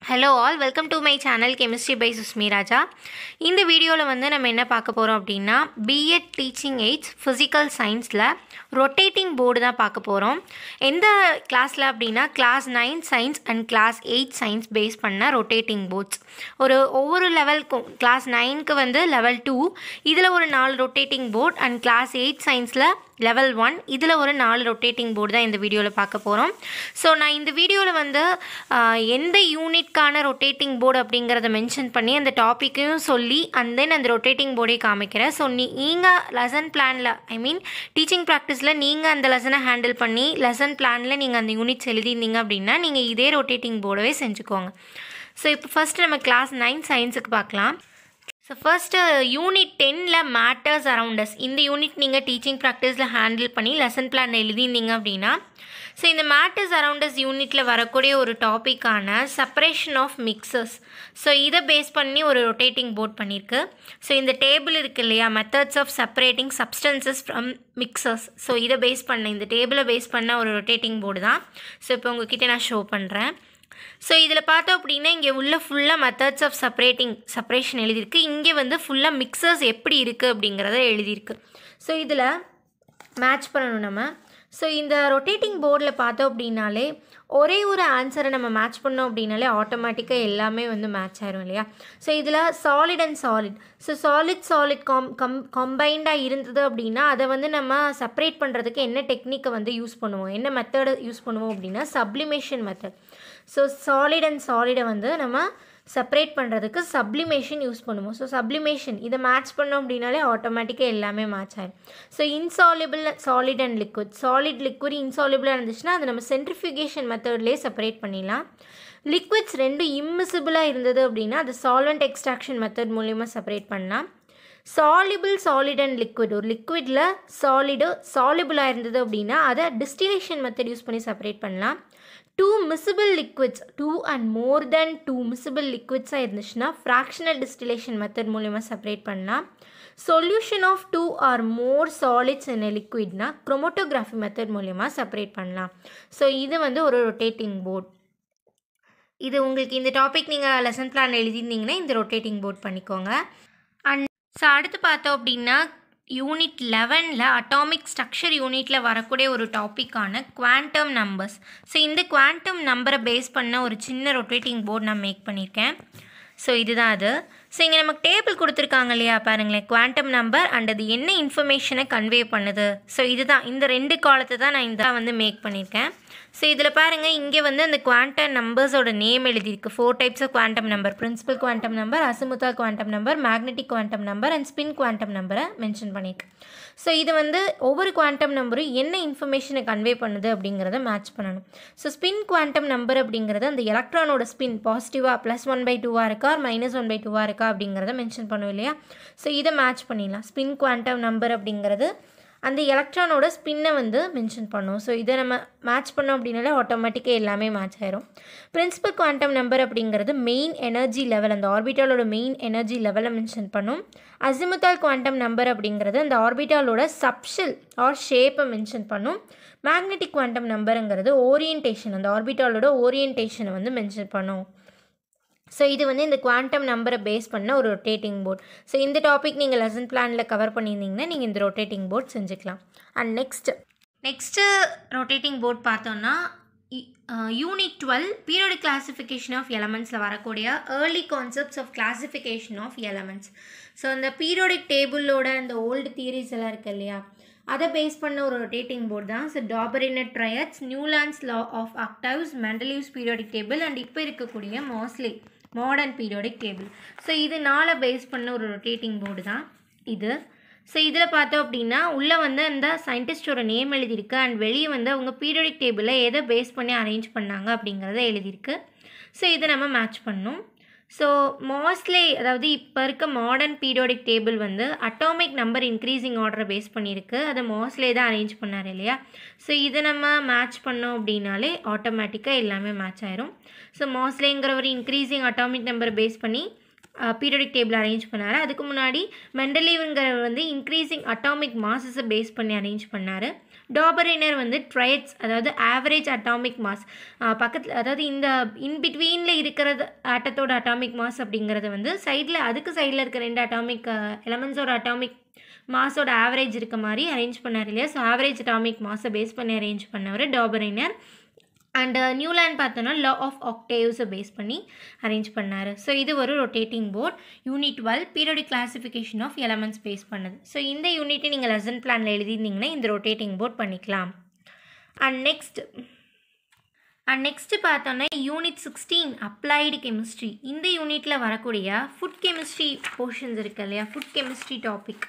Hello all welcome to my channel chemistry by Sushmi Raja இந்த வீடியோவில் வந்து நம்ம என்ன பார்க்க போகிறோம் அப்படின்னா பிஎட் டீச்சிங் எய்ட்ஸ் ஃபிசிக்கல் சயின்ஸில் ரொட்டேட்டிங் போர்டு தான் பார்க்க போகிறோம் எந்த கிளாஸில் அப்படின்னா class nine science and class eight science base பண்ண ரொட்டேட்டிங் போர்ட்ஸ் ஒரு ஒவ்வொரு லெவலுக்கும் கிளாஸ் நைனுக்கு வந்து லெவல் டூ இதில் ஒரு நாலு rotating board and class eight சயின்ஸில் லெவல் ஒன் இதில் ஒரு நாலு ரொட்டேட்டிங் போர்டு தான் இந்த வீடியோவில் பார்க்க போகிறோம் ஸோ நான் இந்த வீடியோவில் வந்து ஆஹ், எந்த யூனிட்கான ரொட்டேட்டிங் போர்டு அப்படிங்கிறத மென்ஷன் பண்ணி அந்த டாப்பிக்கையும் சொல்லி அண்ட் தென் அந்த ரொட்டேட்டிங் போர்டே காமிக்கிறேன் ஸோ நீ நீங்கள் லெசன் பிளானில் ஐ மீன் டீச்சிங் ப்ராக்டிஸில் நீங்கள் அந்த லெசனை ஹேண்டில் பண்ணி லெசன் பிளானில் நீங்கள் அந்த யூனிட்ஸ் எழுதியிருந்தீங்க அப்படின்னா நீங்கள் இதே ரொட்டேட்டிங் போர்டவே செஞ்சுக்கோங்க ஸோ இப்போ ஃபஸ்ட்டு நம்ம கிளாஸ் நைன் சயின்ஸுக்கு பார்க்கலாம் ஸோ ஃபர்ஸ்ட்டு யூனிட் டென்னில் மேட்டர்ஸ் அரவுண்டஸ் இந்த யூனிட் நீங்கள் டீச்சிங் ப்ராக்டிஸில் ஹேண்டில் பண்ணி லெசன் பிளான் எழுதியிருந்தீங்க அப்படின்னா ஸோ இந்த மேட்டர்ஸ் அரவுண்டஸ் யூனிட்டில் வரக்கூடிய ஒரு டாப்பிக்கான செப்பரேஷன் ஆஃப் மிக்சஸ் ஸோ இதை பேஸ் பண்ணி ஒரு ரொட்டேட்டிங் போர்ட் பண்ணியிருக்கு ஸோ இந்த டேபிள் இருக்கு இல்லையா methods of separating substances from mixtures so இதை பேஸ் பண்ண இந்த டேபிளை பேஸ் பண்ண ஒரு ரொட்டேட்டிங் போர்டு தான் ஸோ இப்போ உங்ககிட்ட நான் ஷோ பண்ணுறேன் ஸோ இதில் பார்த்தோம் அப்படின்னா இங்கே உள்ள ஃபுல்லாக மெத்தட்ஸ் ஆஃப் செப்பரேட்டிங் செப்பரேஷன் எழுதியிருக்கு இங்கே வந்து ஃபுல்லாக மிக்சர்ஸ் எப்படி இருக்குது அப்படிங்கிறத எழுதியிருக்கு ஸோ இதில் மேட்ச் பண்ணணும் நம்ம ஸோ இந்த ரொட்டேட்டிங் போர்டில் பார்த்தோம் அப்படின்னாலே ஒரே ஒரு ஆன்சரை நம்ம மேட்ச் பண்ணோம் அப்படின்னாலே ஆட்டோமேட்டிக்காக எல்லாமே வந்து மேட்ச் ஆயிரும் இல்லையா ஸோ இதில் solid and solid so solid solid காம் கம் கம்பைண்டாக இருந்தது அப்படின்னா அதை வந்து நம்ம செப்பரேட் பண்ணுறதுக்கு என்ன டெக்னிக்கை வந்து யூஸ் பண்ணுவோம் என்ன மெத்தடை யூஸ் பண்ணுவோம் அப்படின்னா sublimation method so solid and சாலிடை வந்து நம்ம செப்பரேட் பண்ணுறதுக்கு சப்ளிமேஷன் யூஸ் பண்ணுவோம் ஸோ சப்ளிமேஷன் இதை மேட்ச் பண்ணோம் அப்படின்னாலே ஆட்டோமேட்டிக்காக எல்லாமே மேட்ச் ஆயிடும் so insoluble solid and liquid solid liquid இன்சாலிபிளாக இருந்துச்சுன்னா அதை நம்ம சென்ட்ரிஃபிகேஷன் மெத்தட்லேயே செப்பரேட் பண்ணிடலாம் லிக்விட்ஸ் ரெண்டும் இம்மிசிபிளாக இருந்தது அப்படின்னா அது சால்வெண்ட் எக்ஸ்ட்ராக்ஷன் மெத்தட் மூலிமா செப்பரேட் பண்ணலாம் சாலிபிள் சாலிட் அண்ட் லிக்விட் ஒரு லிக்விடில் சாலிடு சாலிபிளாக இருந்தது அப்படின்னா அதை டிஸ்டிலேஷன் மெத்தட் யூஸ் பண்ணி செப்பரேட் பண்ணலாம் two miscible liquids two and more then two miscible லிக்விட்ஸாக இருந்துச்சுன்னா ஃப்ராக்ஷனல் டிஸ்டிலேஷன் மெத்தட் மூலிமா செப்பரேட் பண்ணலாம் solution of two or more solids in லிக்விட்னா குரோமோட்டோகிராஃபி மெத்தட் மூலிமா செப்பரேட் பண்ணலாம் ஸோ இது வந்து ஒரு ரொட்டேட்டிங் போர்ட் இது உங்களுக்கு இந்த டாபிக் நீங்கள் லெசன் பிளான் எழுதியிருந்தீங்கன்னா இந்த ரொட்டேட்டிங் போர்ட் பண்ணிக்கோங்க அண்ட் ஸோ அடுத்து பார்த்தோம் அப்படின்னா யூனிட் லெவனில் அட்டாமிக் ஸ்ட்ரக்சர் யூனிட்டில் வரக்கூடிய ஒரு டாப்பிக்கான குவாண்டம் நம்பர்ஸ் ஸோ இந்த குவாண்டம் நம்பரை பேஸ் பண்ண ஒரு சின்ன ரொட்டேட்டிங் போர்டு நான் மேக் பண்ணியிருக்கேன் ஸோ இதுதான் அது ஸோ இங்கே நமக்கு டேபிள் கொடுத்துருக்காங்க இல்லையா பாருங்களேன் குவாண்டம் நம்பர் அண்ட் அது என்ன இன்ஃபர்மேஷனை கன்வே பண்ணுது ஸோ இதுதான் இந்த ரெண்டு காலத்தை தான் நான் இந்த வந்து மேக் பண்ணியிருக்கேன் ஸோ இதில் பாருங்கள் இங்கே வந்து அந்த குவாண்டம் நம்பர்ஸோட நேம் எழுதியிருக்கு four types of quantum number principal quantum number azimuthal quantum number magnetic quantum number and spin quantum நம்பரை மென்ஷன் பண்ணியிருக்கு ஸோ இது வந்து ஒவ்வொரு குவாண்டம் நம்பரும் என்ன இன்ஃபர்மேஷனை கன்வே பண்ணுது அப்படிங்கிறத மேட்ச் பண்ணணும் ஸோ ஸ்பின் குவாண்டம் நம்பர் அப்படிங்கிறது அந்த எலக்ட்ரானோட ஸ்பின் பாசிட்டிவாக ப்ளஸ் ஒன் பை டூவாக இருக்கா மைனஸ் ஒன் பை டூவாக இருக்கா அப்படிங்கிறத மென்ஷன் பண்ணுவோம் இல்லையா ஸோ இதை மேட்ச் பண்ணிடலாம் ஸ்பின் குவாண்டம் நம்பர் அப்படிங்கிறது அந்த எலக்ட்ரானோட ஸ்பின்னை வந்து மென்ஷன் பண்ணும் ஸோ இதை நம்ம மேட்ச் பண்ணோம் அப்படின்னாலே ஆட்டோமேட்டிக்காக எல்லாமே மேட்ச் ஆயிரும் பிரின்சிபல் குவாண்டம் நம்பர் அப்படிங்கிறது மெயின் எனர்ஜி லெவல் அந்த ஆர்பிட்டாலோட மெயின் எனர்ஜி லெவலை மென்ஷன் பண்ணும் அசிமுத்தால் குவாண்டம் நம்பர் அப்படிங்கிறது அந்த ஆர்பிட்டாலோட சப்ஷல் ஆர் ஷேப்பை மென்ஷன் பண்ணும் மேக்னெட்டிக் குவாண்டம் நம்பருங்கிறது ஓரியன்டேஷன் அந்த ஆர்பிட்டாலோட ஓரியன்டேஷனை வந்து மென்ஷன் பண்ணும் ஸோ இது வந்து இந்த குவாண்டம் நம்பரை பேஸ் பண்ண ஒரு ரொட்டேட்டிங் போர்ட் ஸோ இந்த டாபிக் நீங்கள் லெசன் பிளானில் கவர் பண்ணியிருந்தீங்கன்னா நீங்கள் இந்த ரொட்டேட்டிங் போர்ட் செஞ்சுக்கலாம் and next next rotating board பார்த்தோன்னா unit twelve periodic classification of எலமெண்ட்ஸில் வரக்கூடிய early concepts of classification of elements so அந்த பீரியோடிக் டேபிளோட அந்த ஓல்டு தியரிஸ் எல்லாம் இருக்கு இல்லையா அதை பேஸ் பண்ண ஒரு ரொட்டேட்டிங் போர்டு தான் so Dobereiner's triads Newlands law of octaves Mendeleev's periodic table and இப்போ இருக்கக்கூடிய mostly modern periodic table so இதனால பேஸ் பண்ண ஒரு ரொட்டேட்டிங் போர்டு தான் இது ஸோ இதில் பார்த்தோம் அப்படின்னா உள்ளே வந்து அந்த சயின்டிஸ்டோட நேம் எழுதியிருக்கு அண்ட் வெளியே வந்து அவங்க பீரியோடிக் டேபிளை எதை பேஸ் பண்ணி அரேஞ்ச் பண்ணாங்க அப்படிங்கிறத எழுதியிருக்கு ஸோ இதை நம்ம மேட்ச் பண்ணணும் ஸோ மோஸ்ட்லி அதாவது இப்போ இருக்க மாடர்ன் பீரியோடிக் டேபிள் வந்து அட்டாமிக் நம்பர் இன்க்ரீசிங் ஆர்டரை பேஸ் பண்ணியிருக்கு அதை மோஸ்ட்லே தான் அரேஞ்ச் பண்ணார் இல்லையா ஸோ இதை நம்ம மேட்ச் பண்ணோம் அப்படின்னாலே ஆட்டோமேட்டிக்காக எல்லாமே மேட்ச் ஆயிரும் ஸோ மோஸ்ட்லேங்கிற ஒரு இன்க்ரீசிங் அட்டாமிக் நம்பரை பேஸ் பண்ணி பீரியோடிக் டேபிள் அரேஞ்ச் பண்ணார் அதுக்கு முன்னாடி மெண்டலீவுங்கிற வந்து இன்க்ரீசிங் அட்டாமிக் மாசஸை பேஸ் பண்ணி அரேஞ்ச் பண்ணார் டாபரைனர் வந்து ட்ரைட்ஸ் அதாவது ஆவரேஜ் அட்டாமிக் மாஸ் பக்கத்தில் அதாவது இந்த இன்பிட்வீனில் இருக்கிறது ஆட்டத்தோட அட்டாமிக் மாஸ் அப்படிங்கிறது வந்து சைடில் அதுக்கு சைடில் இருக்க ரெண்டு அட்டாமிக் எலமெண்ட்ஸோட அட்டாமிக் மாஸோட ஆவரேஜ் இருக்க மாதிரி அரேஞ்ச் பண்ணார் இல்லையா ஸோ ஆவரேஜ் அட்டாமிக் மாஸை பேஸ் பண்ணி அரேஞ்ச் பண்ணவர் டாபரைனர் அண்ட் நியூலேண்ட் பார்த்தோன்னா லா ஆஃப் ஆக்டேவ்ஸை பேஸ் பண்ணி அரேஞ்ச் பண்ணார் ஸோ இது ஒரு rotating board unit twelve periodic classification of elements base பண்ணுது ஸோ இந்த யூனிட்டை நீங்கள் லெசன் பிளானில் எழுதியிருந்தீங்கன்னா இந்த ரொட்டேட்டிங் போர்ட் பண்ணிக்கலாம் அண்ட் நெக்ஸ்ட் அண்ட் நெக்ஸ்ட்டு பார்த்தோன்னா யூனிட் சிக்ஸ்டீன் அப்ளைடு கெமிஸ்ட்ரி இந்த யூனிட்டில் வரக்கூடிய ஃபுட் கெமிஸ்ட்ரி போர்ஷன்ஸ் இருக்கு இல்லையா food chemistry topic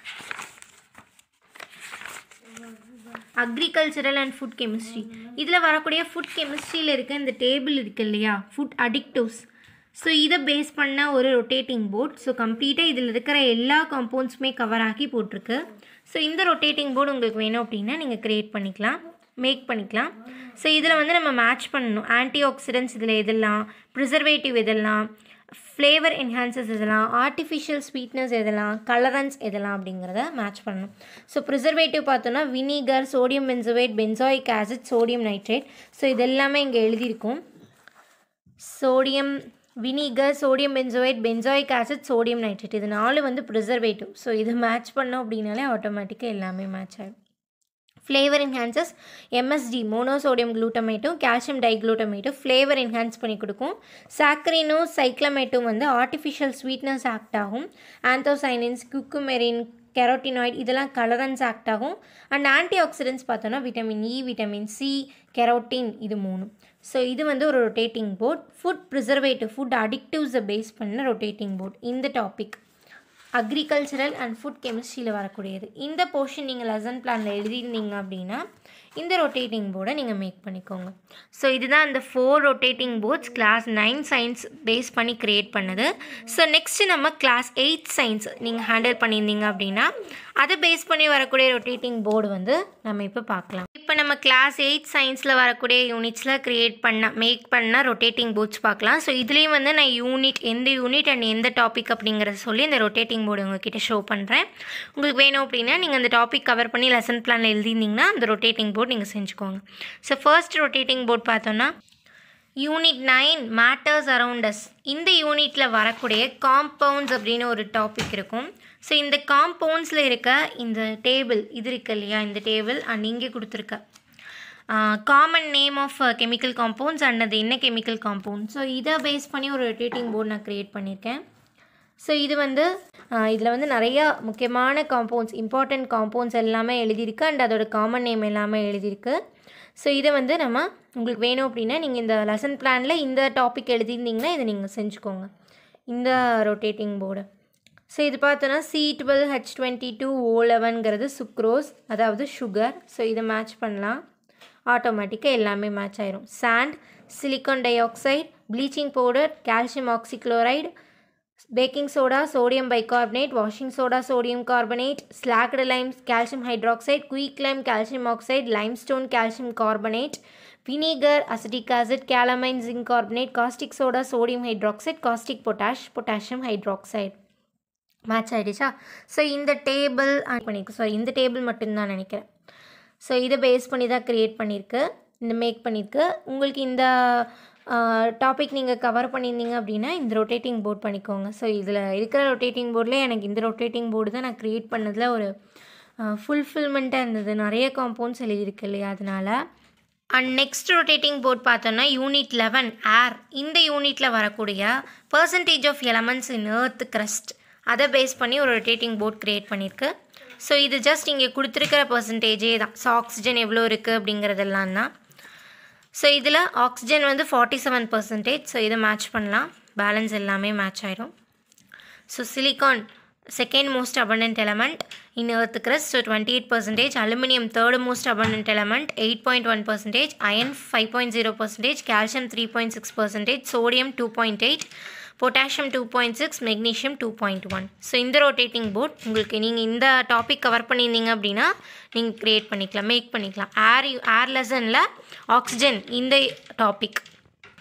agricultural and food chemistry இதில் வரக்கூடிய ஃபுட் கெமிஸ்ட்ரியில் இருக்க இந்த டேபிள் இருக்கு இல்லையா ஃபுட் அடிக்டிவ்ஸ் ஸோ இதை பேஸ் பண்ண ஒரு ரொட்டேட்டிங் போர்ட் ஸோ கம்ப்ளீட்டாக இதில் இருக்கிற எல்லா காம்பவுண்ட்ஸுமே கவர் ஆகி போட்டிருக்கு ஸோ இந்த ரொட்டேட்டிங் போர்டு உங்களுக்கு வேணும் அப்படின்னா நீங்கள் க்ரியேட் பண்ணிக்கலாம் மேக் பண்ணிக்கலாம் ஸோ இதில் வந்து நம்ம மேட்ச் பண்ணணும் ஆன்டி ஆக்சிடென்ட்ஸ் இதில் எதெல்லாம் ப்ரிசர்வேட்டிவ் எதெல்லாம் ஃப்ளேவர் என்ஹான்சஸ் எதெல்லாம் ஆர்டிஃபிஷியல் ஸ்வீட்னஸ் எதெல்லாம் கலரன்ஸ் எதெல்லாம் அப்படிங்கிறத மேட்ச் பண்ணணும் ஸோ ப்ரிசர்வேட்டிவ் பார்த்தோன்னா vinegar sodium benzoate benzoic acid sodium nitrate so இது எல்லாமே இங்கே எழுதியிருக்கும் sodium vinegar sodium benzoate benzoic acid sodium nitrate இது நாலு வந்து ப்ரிசர்வேட்டிவ் ஸோ இது மேட்ச் பண்ணோம் அப்படின்னாலே ஆட்டோமேட்டிக்காக எல்லாமே மேட்ச் ஆகிடும் ஃப்ளேவர் என்ஹான்சஸ் எம்எஸ்டி மோனோசோடியம் குளூட்டமேட்டும் கால்சியம் டைக்ளூட்டமேட்டும் ஃப்ளேவர் என்ஹான்ஸ் பண்ணி கொடுக்கும் சாக்கரினும் சைக்ளமேட்டும் வந்து ஆர்டிஃபிஷியல் ஸ்வீட்னஸ் ஆக்ட் ஆகும் ஆந்தோசைனின்ஸ் குக்குமெரின் கெரோட்டினாய்ட் இதெல்லாம் கலரன்ஸ் ஆக்ட் ஆகும் அண்ட் ஆன்டி ஆக்சிடென்ட்ஸ் பார்த்தோன்னா vitamin E vitamin C carotene இது மூணு ஸோ இது வந்து ஒரு rotating board food preservative food அடிக்டிவ்ஸை பேஸ் பண்ண ரொட்டேட்டிங் போர்ட் இந்த டாபிக் அக்ரிகல்ச்சரல் அண்ட் ஃபுட் கெமிஸ்ட்ரியில் வரக்கூடியது இந்த போர்ஷன் நீங்கள் லெசன் பிளானில் எழுதியிருந்தீங்க அப்படின்னா இந்த ரொட்டேட்டிங் போர்டை நீங்கள் மேக் பண்ணிக்கோங்க ஸோ இதுதான் இந்த four rotating boards class nine science base பண்ணி க்ரியேட் பண்ணது ஸோ நெக்ஸ்ட்டு நம்ம கிளாஸ் எயிட் சயின்ஸ் நீங்கள் ஹேண்டில் பண்ணியிருந்தீங்க அப்படின்னா அதை பேஸ் பண்ணி வரக்கூடிய ரொட்டேட்டிங் போர்டு வந்து நம்ம இப்போ பார்க்கலாம் இப்போ நம்ம கிளாஸ் எயிட் சயின்ஸில் வரக்கூடிய யூனிட்ஸில் க்ரியேட் பண்ண மேக் பண்ண ரொட்டேட்டிங் போர்ட்ஸ் பார்க்கலாம் ஸோ இதுலேயும் வந்து நான் யூனிட் எந்த யூனிட் அண்ட் எந்த டாபிக் அப்படிங்கிறத சொல்லி இந்த ரொட்டேட்டிங் போர்டு உங்ககிட்ட ஷோ பண்ணுறேன் உங்களுக்கு வேணும் அப்படின்னா நீங்கள் அந்த டாபிக் கவர் பண்ணி லெசன் பிளானில் எழுதியிருந்தீங்கன்னா அந்த ரொட்டேட்டிங் போர்டு நீங்கள் செஞ்சுக்கோங்க ஸோ ஃபர்ஸ்ட் ரொட்டேட்டிங் போர்ட் பார்த்தோன்னா யூனிட் நைன் மேட்டர்ஸ் அரவுண்டஸ் இந்த யூனிட்டில் வரக்கூடிய காம்பவுண்ட்ஸ் அப்படின்னு ஒரு டாபிக் இருக்கும் ஸோ இந்த காம்பவுண்ட்ஸில் இருக்க இந்த டேபிள் இது இருக்கு இல்லையா இந்த டேபிள் அண்ட் இங்கே கொடுத்துருக்க common name of chemical compounds and அது என்ன கெமிக்கல் காம்பவுண்ட் ஸோ இதை பேஸ் பண்ணி ஒரு ரொட்டேட்டிங் போர்டு நான் க்ரியேட் பண்ணியிருக்கேன் ஸோ இது வந்து இதில் வந்து நிறையா முக்கியமான காம்பவுண்ட்ஸ் இம்பார்ட்டண்ட் காம்பவுண்ட்ஸ் எல்லாமே எழுதியிருக்கு அண்ட் அதோட காமன் நேம் எல்லாமே எழுதியிருக்கு ஸோ இதை வந்து நம்ம உங்களுக்கு வேணும் அப்படின்னா நீங்கள் இந்த லெசன் பிளானில் இந்த டாபிக் எழுதியிருந்தீங்கன்னா இதை நீங்கள் செஞ்சுக்கோங்க இந்த ரொட்டேட்டிங் போர்டு ஸோ இது பார்த்தோன்னா C twelve H twenty two O லெவன்கிறது சுக்ரோஸ் அதாவது சுகர் ஸோ இதை மேட்ச் பண்ணலாம் ஆட்டோமேட்டிக்காக எல்லாமே மேட்ச் ஆயிரும் sand silicon dioxide bleaching powder calcium oxychloride baking soda sodium bicarbonate washing soda sodium carbonate slaked lime calcium hydroxide quick lime calcium oxide limestone calcium carbonate vinegar acetic acid calamine zinc carbonate caustic soda sodium hydroxide caustic potash potassium hydroxide match ஆகிடுச்சா so இந்த table பண்ணியிருக்கு sorry இந்த table மட்டும்தான் நினைக்கிறேன் so இதை base பண்ணி தான் create பண்ணியிருக்கு இந்த மேக் பண்ணியிருக்கு உங்களுக்கு இந்த டாபிக் நீங்கள் கவர் பண்ணியிருந்தீங்க அப்படின்னா இந்த ரொட்டேட்டிங் போர்ட் பண்ணிக்கோங்க ஸோ இதில் இருக்கிற ரொட்டேட்டிங் போர்டில் எனக்கு இந்த ரொட்டேட்டிங் போர்டு தான் நான் க்ரியேட் பண்ணதில் ஒரு ஃபுல்ஃபில்மெண்ட்டாக இருந்தது நிறைய காம்பவுண்ட்ஸ் எழுதியிருக்கு இல்லையா அதனால் அண்ட் நெக்ஸ்ட் ரொட்டேட்டிங் போர்ட் பார்த்தோன்னா யூனிட் லெவன் ஏர் இந்த யூனிட்டில் வரக்கூடிய percentage of elements in earth crust அதை பேஸ் பண்ணி ஒரு ரொட்டேட்டிங் போர்ட் க்ரியேட் பண்ணியிருக்கு ஸோ இது ஜஸ்ட் இங்கே கொடுத்துருக்கிற பர்சன்டேஜே தான் ஸோ ஆக்சிஜன் எவ்வளோ இருக்குது அப்படிங்கிறதெல்லாம் தான் ஸோ இதில் ஆக்சிஜன் வந்து ஃபார்ட்டி செவன் பர்சன்டேஜ் ஸோ இதை மேட்ச் பண்ணலாம் பேலன்ஸ் எல்லாமே மேட்ச் ஆயிரும் so silicon second most abundant element in earth crust so 28 percentage aluminum third most abundant element 8.1 percentage iron 5.0 percentage calcium 3.6 percentage sodium 2.8 potassium two point six magnesium two point one so இந்த rotating board உங்களுக்கு நீங்கள் இந்த topic cover பண்ணியிருந்தீங்க அப்படின்னா நீங்கள் create பண்ணிக்கலாம் make பண்ணிக்கலாம் ஏர் ஏர் லெசனில் ஆக்சிஜன் இந்த topic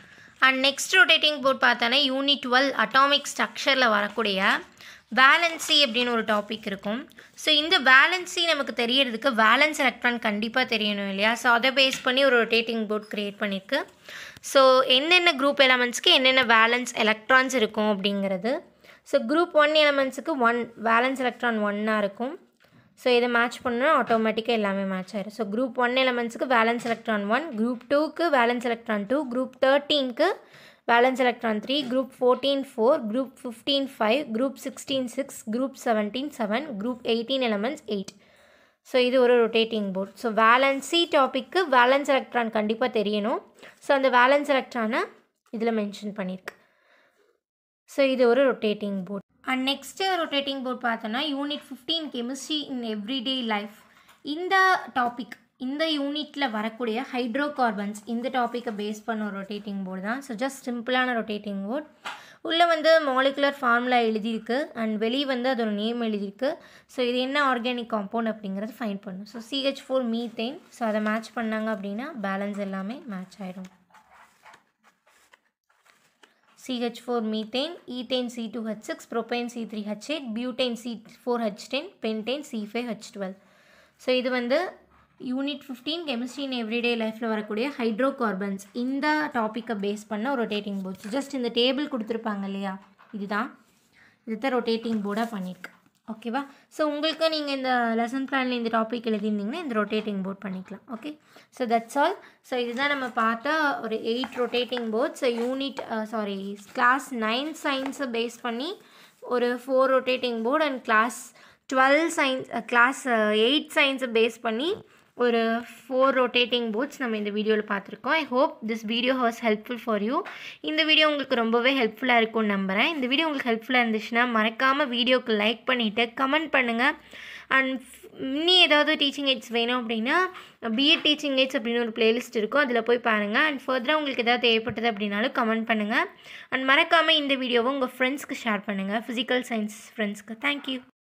and next rotating board பார்த்தோன்னா யூனிட் டுவெல் அட்டாமிக் ஸ்ட்ரக்சரில் வரக்கூடிய வேலன்சி அப்படின்னு ஒரு டாபிக் இருக்கும் ஸோ இந்த வேலன்சி நமக்கு தெரியறதுக்கு வேலன்ஸ் எலக்ட்ரான் கண்டிப்பாக தெரியணும் இல்லையா ஸோ அதை பேஸ் பண்ணி ஒரு ரொட்டேட்டிங் போர்ட் க்ரியேட் பண்ணியிருக்கு ஸோ என்னென்ன குரூப் எலமெண்ட்ஸ்க்கு என்னென்ன வேலன்ஸ் எலக்ட்ரான்ஸ் இருக்கும் அப்படிங்கிறது ஸோ குரூப் ஒன் எலமெண்ட்ஸுக்கு ஒன் வேலன்ஸ் எலக்ட்ரான் ஒன்னாக இருக்கும் ஸோ இதை மேட்ச் பண்ணால் ஆட்டோமேட்டிக்காக எல்லாமே மேட்ச் ஆயிடும் ஸோ குரூப் ஒன் எலமெண்ட்ஸுக்கு வேலன்ஸ் எலக்ட்ரான் ஒன் குரூப் டூக்கு வேலன்ஸ் எலக்ட்ரான் டூ குரூப் தேர்ட்டீனுக்கு valence electron three group fourteen four group fifteen five group sixteen six group seventeen seven group eighteen elements eight so இது ஒரு rotating board so valency டாப்பிக்கு valence electron கண்டிப்பாக தெரியணும் so அந்த valence எலக்ட்ரானை இதில் mention பண்ணியிருக்கு ஸோ இது ஒரு rotating board and next rotating board பார்த்தோன்னா unit fifteen chemistry in everyday life இந்த டாபிக் இந்த யூனிட்டில் வரக்கூடிய ஹைட்ரோ கார்பன்ஸ் இந்த டாப்பிக்கை பேஸ் பண்ண ஒரு ரொட்டேட்டிங் போர்டு தான் ஸோ ஜஸ்ட் சிம்பிளான ரொட்டேட்டிங் போர்ட் உள்ளே வந்து மாலிகுலர் ஃபார்முலா எழுதியிருக்கு அண்ட் வெளியே வந்து அதோட நேம் எழுதியிருக்கு ஸோ இது என்ன ஆர்கானிக் காம்பவுண்ட் அப்படிங்கிறது ஃபைன் பண்ணும் so C H four methane so அதை மேட்ச் பண்ணாங்க அப்படின்னா பேலன்ஸ் எல்லாமே மேட்ச் ஆகிடும் CH4 methane, ethane C2H6, propane C3H8, butane C4H10, pentane C5H12. So இது வந்து unit fifteen chemistry in everyday லைஃப்பில் வரக்கூடிய ஹைட்ரோ கார்பன்ஸ் இந்த டாப்பிக்கை பேஸ் பண்ண ஒரு ரொட்டேட்டிங் போர்ட்ஸ் ஜஸ்ட் இந்த டேபிள் கொடுத்துருப்பாங்க இல்லையா இதுதான் இதுதான் ரொட்டேட்டிங் போர்டாக பண்ணியிருக்கு ஓகேவா ஸோ உங்களுக்கு நீங்கள் இந்த லெசன் பிளானில் இந்த டாபிக் எழுதியிருந்தீங்கன்னா இந்த ரொட்டேட்டிங் போர்ட் பண்ணிக்கலாம் okay so that's all so இதுதான் நம்ம பார்த்த ஒரு eight rotating board so unit sorry class nine சயின்ஸை பேஸ் பண்ணி ஒரு four rotating board and class twelve science class eight சயின்ஸை பேஸ் பண்ணி ஒரு ஃபோர் ரொட்டேட்டிங் போர்ட்ஸ் நம்ம இந்த வீடியோவில் பார்த்துருக்கோம் I hope this video was helpful for you இந்த வீடியோ உங்களுக்கு ரொம்பவே ஹெல்ப்ஃபுல்லாக இருக்கும்னு நம்புகிறேன் இந்த வீடியோ உங்களுக்கு ஹெல்ப்ஃபுல்லாக இருந்துச்சுன்னா மறக்காமல் வீடியோக்கு லைக் பண்ணிவிட்டு கமெண்ட் பண்ணுங்கள் அண்ட் இன்னி ஏதாவது டீச்சிங் எய்ட்ஸ் வேணும் அப்படின்னா பிஎட் டீச்சிங் எய்ட்ஸ் அப்படின்னு ஒரு பிளேலிஸ்ட் இருக்கும் அதில் போய் பாருங்கள் அண்ட் ஃபர்தராக உங்களுக்கு ஏதாவது தேவைப்பட்டது அப்படின்னாலும் கமெண்ட் பண்ணுங்கள் அண்ட் மறக்காமல் இந்த வீடியோவை உங்கள் ஃப்ரெண்ட்ஸ்க்கு ஷேர் பண்ணுங்கள் ஃபிசிக்கல் சயின்ஸ் ஃப்ரெண்ட்ஸ்க்கு தேங்க்யூ